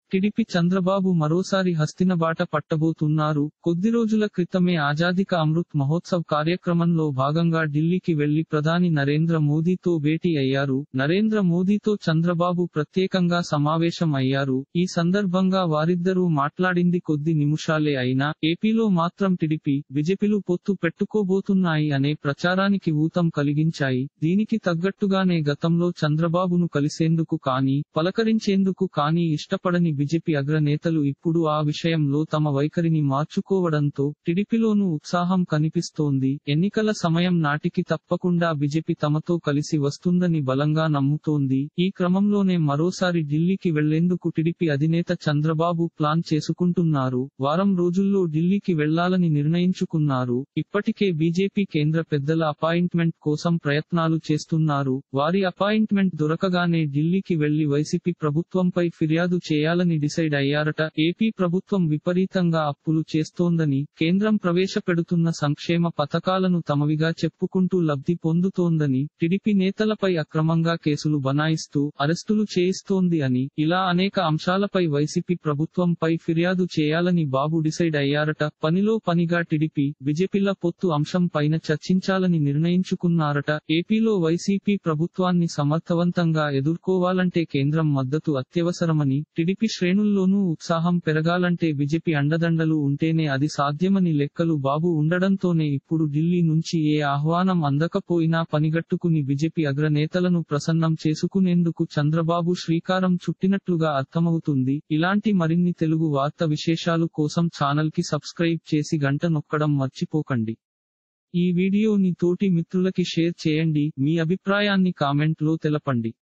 TDP Chandrababu మరోసారి హస్తినబాట పట్టబోతున్నారు కొద్ది రోజుల క్రితమే ఆజాదిక అమృత్ మహోత్సవ్ కార్యక్రమంలో భాగంగా ఢిల్లీకి వెళ్లి ప్రధాని నరేంద్ర మోదీతో భేటీ అయ్యారు నరేంద్ర మోదీతో చంద్రబాబు ప్రత్యేకంగా సమావేశం అయ్యారు ఈ సందర్భంగా వారిద్దరూ మాట్లాడింది కొద్ది నిమిషాలే అయినా ఏపీలో మాత్రం టిడిపి బీజేపీలు పొత్తు పెట్టుకోబోతున్నాయి అనే ప్రచారానికి ఊతం కలిగించాయి దీనికి తగ్గట్టుగానే గతంలో చంద్రబాబును కలిసేందుకు కానీ పలకరించేందుకు కానీ ఇష్టపడని బీజేపీ అగ్రనేతలు ఇప్పుడు ఆ విషయంలో తమ వైఖరిని మార్చుకోవడంతో టిడిపిలోనూ ఉత్సాహం కనిపిస్తోంది ఎన్నికల సమయం నాటికి తప్పకుండా బీజేపీ తమతో కలిసి వస్తుందని బలంగా నమ్ముతోంది ఈ క్రమంలోనే మరోసారి ఢిల్లీకి వెళ్లేందుకు టిడిపి అధినేత చంద్రబాబు ప్లాన్ చేసుకుంటున్నారు వారం రోజుల్లో ఢిల్లీకి వెళ్లాలని నిర్ణయించుకున్నారు ఇప్పటికే బీజేపీ కేంద్ర పెద్దల అపాయింట్మెంట్ కోసం ప్రయత్నాలు చేస్తున్నారు వారి అపాయింట్మెంట్ దొరకగానే ఢిల్లీకి వెళ్లి వైసీపీ ప్రభుత్వంపై ఫిర్యాదు చేయాలని డిసైడ్ అయ్యారట ఏపీ ప్రభుత్వం విపరీతంగా అప్పులు చేస్తోందని కేంద్రం ప్రవేశపెడుతున్న సంక్షేమ పథకాలను తమవిగా చెప్పుకుంటూ లబ్ధి పొందుతోందని టిడిపి నేతలపై అక్రమంగా కేసులు బనాయిస్తూ అరెస్టులు చేయిస్తోంది అని ఇలా అనేక అంశాలపై వైసీపీ ప్రభుత్వంపై ఫిర్యాదు చేయాలని బాబు డిసైడ్ అయ్యారట పనిలో పనిగా టిడిపి బీజేపీల పొత్తు అంశం పైన చర్చించాలని నిర్ణయించుకున్నారట ఏపీలో వైసీపీ ప్రభుత్వాన్ని సమర్థవంతంగా ఎదుర్కోవాలంటే కేంద్రం మద్దతు అత్యవసరమని టిడిపి శ్రేణుల్లోనూ ఉత్సాహం పెరగాలంటే బీజేపీ అండదండలు ఉంటేనే అది సాధ్యమని లెక్కలు బాబు ఉండడంతోనే ఇప్పుడు ఢిల్లీ నుంచి ఏ ఆహ్వానం అందకపోయినా పనిగట్టుకుని బీజేపీ అగ్రనేతలను ప్రసన్నం చేసుకునేందుకు చంద్రబాబు శ్రీకారం చుట్టినట్లుగా అర్థమవుతుంది ఇలాంటి మరిన్ని తెలుగు వార్త విశేషాలు కోసం ఛానల్ కి సబ్స్క్రైబ్ చేసి గంట నొక్కడం మర్చిపోకండి ఈ వీడియోని తోటి మిత్రులకి షేర్ చేయండి మీ అభిప్రాయాన్ని కామెంట్ లో తెలపండి